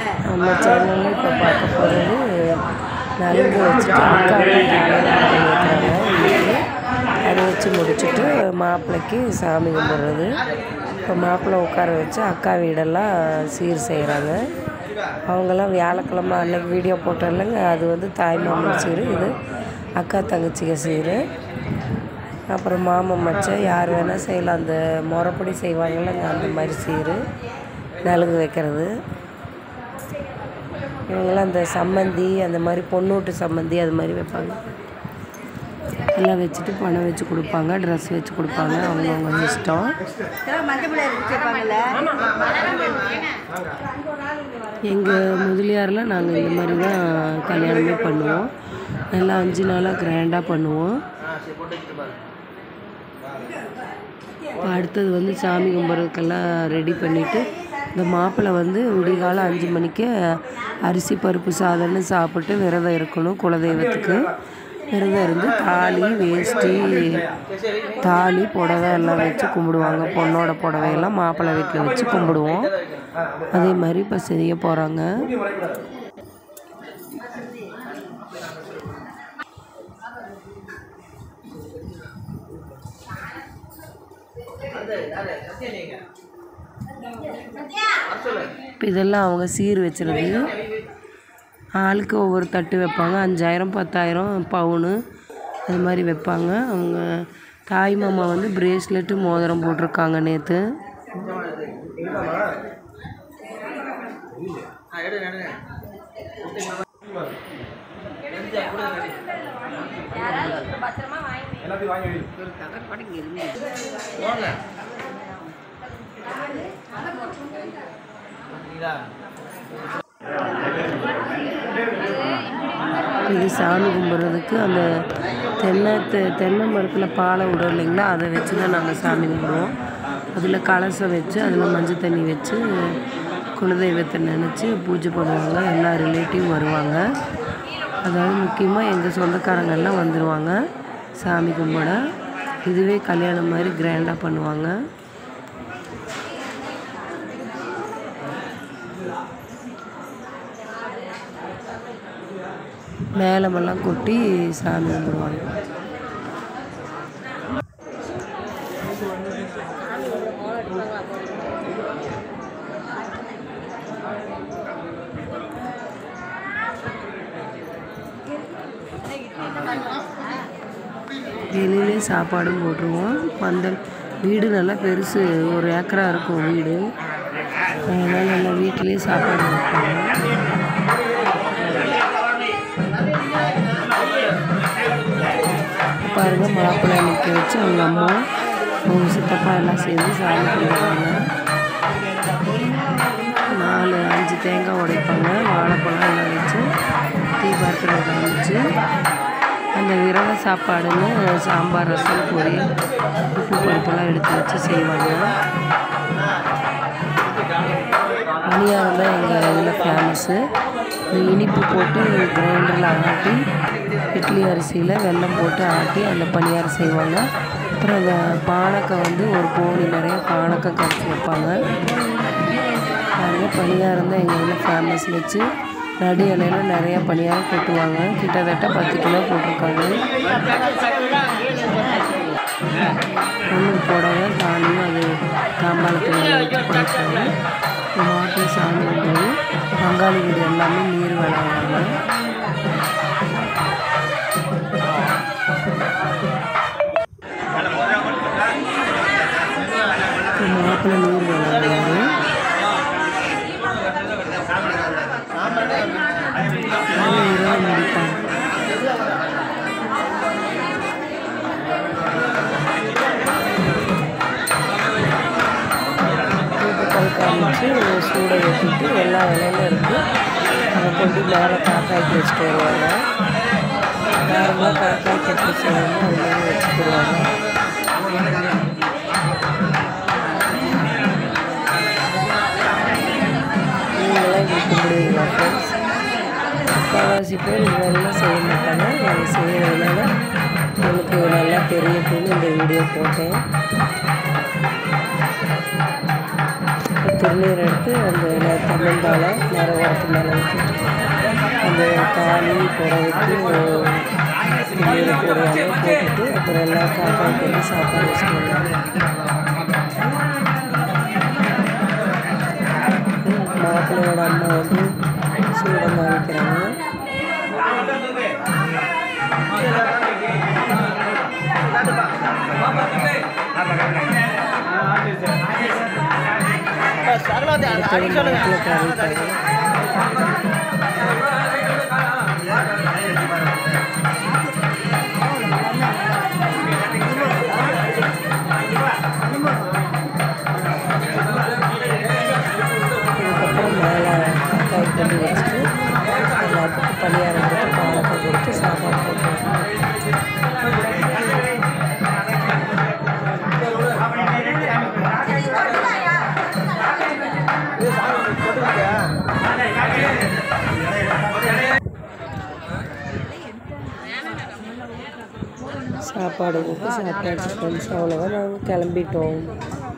நம்ம சேனலில் இப்போ பார்க்க போகிறது நலுங்கு வச்சுட்டு அக்காவுக்கு கல்யாணம் பண்ணி வைக்கிறாங்க இன்னைக்கு அதை வச்சு முடிச்சுட்டு மாப்பிள்ளைக்கு சாமி கும்பிட்றது இப்போ மாப்பிள்ளை உட்கார வச்சு அக்கா வீடெல்லாம் சீர் செய்கிறாங்க அவங்கெல்லாம் வியாழக்கிழமை அன்னைக்கு வீடியோ போட்டோம்லங்க அது வந்து தாய் மாமன் சீர் இது அக்கா தங்கச்சிங்க சீர் அப்புறம் மாமன் மச்சான் யார் வேணால் செய்யலாம் அந்த முறைப்படி செய்வாங்கல்லங்க அந்த மாதிரி சீர் நலுங்கு வைக்கிறது இவங்கெல்லாம் அந்த சம்மந்தி அந்த மாதிரி பொண்ணூட்டு சம்மந்தி அது மாதிரி வைப்பாங்க எல்லாம் வச்சுட்டு பணம் வச்சு கொடுப்பாங்க ட்ரெஸ் வச்சு கொடுப்பாங்க அவங்கவுங்க இஷ்டம் எங்கள் முதலியாரில் நாங்கள் இந்த மாதிரி தான் கல்யாணமே பண்ணுவோம் நல்லா அஞ்சு நாளாக கிராண்டாக பண்ணுவோம் இப்போ அடுத்தது வந்து சாமி கும்பிட்றதுக்கெல்லாம் ரெடி பண்ணிவிட்டு இந்த மாப்பிள்ளை வந்து விடிகாலம் அஞ்சு மணிக்கு அரிசி பருப்பு சாதம்னு சாப்பிட்டு விரதம் இருக்கணும் குலதெய்வத்துக்கு விரதம் இருந்து தாலி வேஷ்டி தாலி புடவை எல்லாம் வச்சு கும்பிடுவாங்க பொண்ணோட புடவையெல்லாம் மாப்பிள்ளை வீட்டில் வச்சு கும்பிடுவோம் அதே மாதிரி இப்போ செய்ய போகிறாங்க இப்போ இதெல்லாம் அவங்க சீர் வச்சுருது ஆளுக்கு ஒவ்வொரு தட்டு வைப்பாங்க அஞ்சாயிரம் பத்தாயிரம் பவுனு அது மாதிரி வைப்பாங்க அவங்க தாய் மாமா வந்து பிரேஸ்லெட்டு மோதிரம் போட்டிருக்காங்க நேற்று இது சாமி கும்பிட்றதுக்கு அந்த தென்னை தெ- தென்னை மரத்தில் பாலை விடும் இல்லைங்களா அதை வச்சு தான் நாங்கள் சாமி கும்பிடுவோம் அதில் கலசம் வச்சு அதில் மஞ்சள் தண்ணி வச்சு குலதெய்வத்தை நினச்சி பூஜை பண்ணுவாங்க எல்லா ரிலேட்டிவ் வருவாங்க அதாவது முக்கியமாக எங்கள் சொந்தக்காரங்க எல்லாம் வந்துடுவாங்க சாமி கும்பிட இதுவே கல்யாணம் மாதிரி கிராண்டாக பண்ணுவாங்க மேளமெல்லாம் கொட்டி சாமி கும்பிடுவாங்க வெளியிலே சாப்பாடும் போட்டுருவோம் பந்தல் வீடு நல்லா பெருசு ஒரு ஏக்கரா இருக்கும் வீடு அதனால் நல்லா வீட்டிலே சாப்பாடு வைப்பாங்க பாருங்க மாப்பிள்ளை நிற்க வச்சு அவங்க அம்மா அவங்க சித்தப்பா எல்லாம் சேர்ந்து சாமி கும்பிடுவாங்க நாலு அஞ்சு தேங்காய் உடைப்பாங்க வாழைப்பழம் எல்லாம் வச்சு தீபார்த்தனை காமிச்சு அந்த விரத சாப்பாடுன்னு சாம்பார் ரசம் பொரியல் உப்பு பருப்பெல்லாம் எடுத்து வச்சு செய்வாங்க பணியாரம் தான் எங்கள் இதில் ஃபேமஸ்ஸு இந்த இனிப்பு போட்டு கிரைண்டரில் ஆட்டி இட்லி அரிசியில் வெல்லம் போட்டு ஆட்டி அந்த பணியாரம் செய்வாங்க அப்புறம் அந்த பானக்கம் வந்து ஒரு கோழி நிறைய பானக்கம் கரைச்சி வைப்பாங்க பாருங்க பணியாரம் தான் எங்கள் இதில் ஃபேமஸ் வச்சு நடு இலையில நிறைய பணியாரம் கொட்டுவாங்க கிட்டத்தட்ட பத்து கிலோ போட்டிருக்காங்க பொண்ணு புடவை தாலியும் அது தாம்பாளத்தில் வச்சு படைப்பாங்க மாட்டு சாமி கும்பிடுறது பங்காளி வீடு எல்லாமே நீர் விளாடுவாங்க இப்போ மாப்பிள்ளை நீர் விளாடுவாங்க இரவு முடிப்பாங்க தூத்துக்கல் காமிச்சு சூடை வச்சுட்டு எல்லா இலையில இருந்து அதை கொண்டு மேலே காக்காய்க்கு வச்சுட்டு வருவாங்க நார்மலாக காக்காய்க்கு எப்படி செய்யணுமோ அது மாதிரி வச்சுக்கிடுவாங்க நீங்களாம் இப்படி கும்பிடுவீங்களா ஃப்ரெண்ட்ஸ் முக்கால்வாசி பேர் இது மாதிரிலாம் செய்ய மாட்டாங்க நாங்கள் செய்கிறதுனால எனக்கு நல்லா தெரியட்டும்னு இந்த வீடியோ போட்டேன் திருநீர் எடுத்து அந்த தமிழ்பாலை நிறவரத்தை புடவைக்கு துணியில் போடுவாங்க போட்டுட்டு அப்புறம் எல்லா காக்காவுக்கு வந்து சாப்பாடு வச்சுட்டு வந்தாங்க மாப்பிள்ளையோட அம்மா வந்து சூடம் வாங்கிக்கிறாங்க அடுத்தது மாப்பிள்ளை காமிப்பாங்க அதுக்கப்புறம் மேலே காக்காய் கொண்டு வச்சுட்டு எல்லாத்துக்கும் பணியாரம் கொடுத்து பாலக்கம் கொடுத்து சாப்பாடு போட்டுருவாங்க சாப்பாடு போட்டு சாப்பிட்டாச்சு ஃப்ரெண்ட்ஸ் அவ்வளோதான் நாங்கள் கிளம்பிட்டோம்